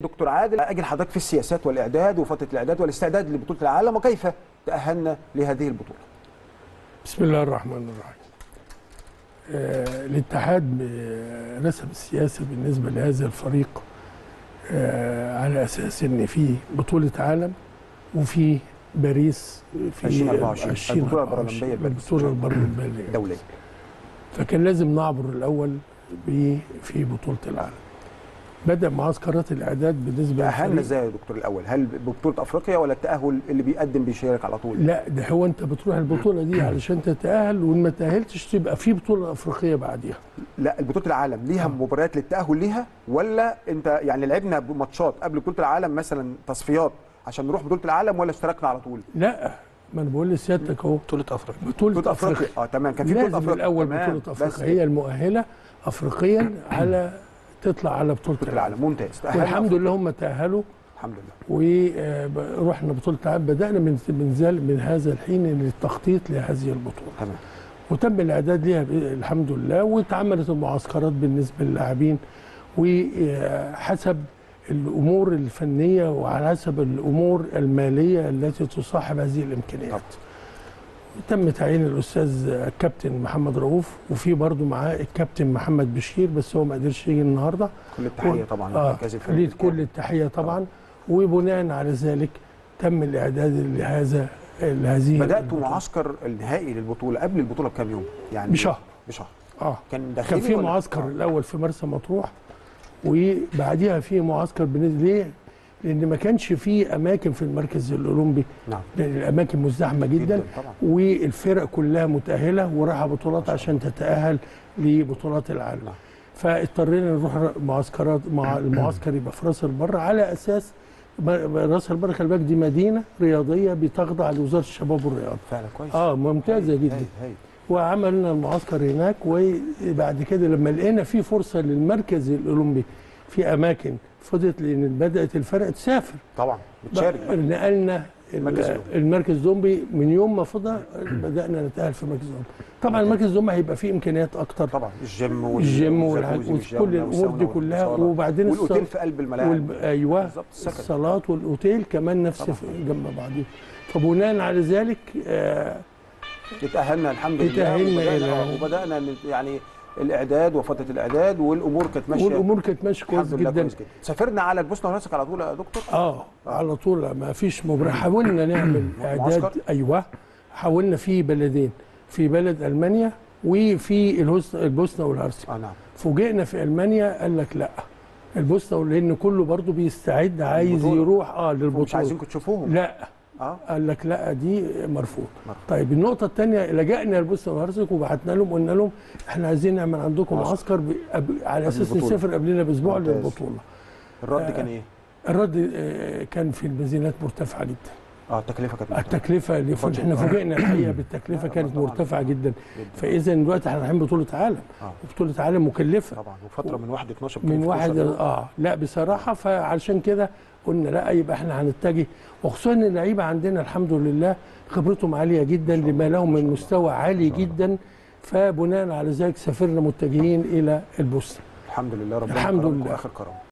دكتور عادل اجل حضرتك في السياسات والاعداد وفتره الاعداد والاستعداد لبطوله العالم وكيف تاهلنا لهذه البطوله بسم الله الرحمن الرحيم آه الاتحاد ب- رسم السياسه بالنسبه لهذا الفريق آه على اساس ان في بطوله عالم وفي باريس في 2024 البطولة البارالمبية باريس. البطوله البارالمبيه دوليه فكان لازم نعبر الاول ب- في بطوله العالم بدا معسكرات الاعداد بالنسبه تاهلنا للفريق ازاي يا دكتور الاول هل ببطوله افريقيا ولا التاهل اللي بيقدم بيشارك على طول لا ده هو انت بتروح البطوله دي علشان تتاهل وان ما تاهلتش تبقى في بطوله افريقيه بعديها لا بطوله العالم ليها مباريات للتاهل ليها ولا انت يعني لعبنا ماتشات قبل بطوله العالم مثلا تصفيات عشان نروح بطوله العالم ولا اشتركنا على طول لا ما انا بقول لسيادتك اهو بطوله افريقيا بطوله بطوله افريقيا افريقيا اه تمام كان في بطوله لازم افريقيا الاول تمام. بطوله بس افريقيا هي المؤهله افريقيا على تطلع على بطوله بطوله العالم العالم ممتاز تأهلنا والحمد أفريقيا. لله هم تاهلوا الحمد لله ورحنا بطوله العالم بدانا من من ذلك من هذا الحين للتخطيط لهذه البطوله تمام وتم الاعداد ليها ب- الحمد لله واتعملت المعسكرات بالنسبه للاعبين وحسب الامور الفنيه وعلى حسب الامور الماليه التي تصاحب هذه الامكانيات. تم تعيين الاستاذ الكابتن محمد رؤوف وفي برضه معاه الكابتن محمد بشير بس هو ما قدرش يجي النهارده. كل التحيه طبعا اه للمركز الفني ليه كل التحيه طبعا وبناء على ذلك تم الاعداد لهذا لهذه بداتوا البطولة. معسكر النهائي للبطوله قبل البطوله بكام يوم يعني بشهر. بشهر اه كان داخلي كان في ولا- معسكر آه. الاول في مرسى مطروح وبعديها في معسكر بالنسبه ليه؟ لان ما كانش في اماكن في المركز الاولمبي نعم لان الاماكن مزدحمه جدا, جدا طبعا والفرق كلها متاهله ورايحه بطولات عشان تتاهل لبطولات العالم نعم. فاضطرينا نروح معسكرات مع المعسكر يبقى في راس البر على اساس ب- راس البر خلي بالك دي مدينه رياضيه بتخضع لوزاره الشباب والرياضه فعلا كويس اه ممتازه هايل، جدا هايل، هايل. وعملنا المعسكر هناك وبعد كده لما لقينا في فرصه للمركز الاولمبي في اماكن فضلت لان بدات الفرق تسافر طبعا بتشارك بقى نقلنا المركز ال- الأولمبي. المركز الأولمبي من يوم ما فضى بدانا نتاهل في المركز الأولمبي طبعا المركز الأولمبي هيبقى فيه امكانيات اكتر طبعا الجيم وال- الجيم والجاكوزي والحاجات والجاونا وكل الامور دي والساونا كلها والصالة. وبعدين والاوتيل الص- في قلب الملاعب والب... ايوه بالظبط السكن الصالات والاوتيل كمان نفس طبعاً. في- جنب بعضهم فبناء على ذلك آه اتأهلنا الحمد لله اتأهلنا وبدأنا, إلى- آه، وبدأنا ن- يعني الإعداد وفترة الإعداد والأمور كانت ماشية والامور كانت ماشيه كويس الحمد لله جدا كويس جدا سافرنا على البوسنة والهرسك على طول يا دكتور اه على طول ما فيش مبرر حاولنا نعمل اعداد معسكر؟ ايوه حاولنا في بلدين في بلد المانيا وفي الهوس- البوسنه والهرسك اه نعم فوجئنا في المانيا قال لك لا البوسنه لان كله برضو بيستعد عايز البطولة. يروح اه مش للبطوله عايزينكم تشوفوهم لا اه قال لك لا دي مرفوض مرفوض. طيب النقطه الثانيه لجأنا للبوسنه والهرسك وبعتنا لهم قلنا لهم احنا عايزين نعمل عندكم معسكر. معسكر ب... أب- على اساس البطولة. نسافر قبلنا باسبوع ممتاز. للبطوله الرد كان ايه؟ الرد آه، كان في الميزانيات مرتفعه جدا اه التكلفة كانت مرتفعة. التكلفه اللي بادجت. احنا فوجئنا الحقيقه بالتكلفه لا، كانت طبعاً. مرتفعه جدا جدا. فاذا دلوقتي احنا رايحين بطوله عالم اه وبطوله عالم مكلفه طبعا وفترة من 1 12 من واحد اه لا بصراحه فعلشان كده قلنا لا يبقى احنا هنتجه وخصوصا ان اللعيبه عندنا الحمد لله خبرتهم عاليه جدا شاء لما الله، لهم ما شاء من الله. مستوى عالي ما شاء الله. جدا فبناء على ذلك سافرنا متجهين الى البوسنه الحمد لله ربنا الحمد كرمكم لله. آخر كرم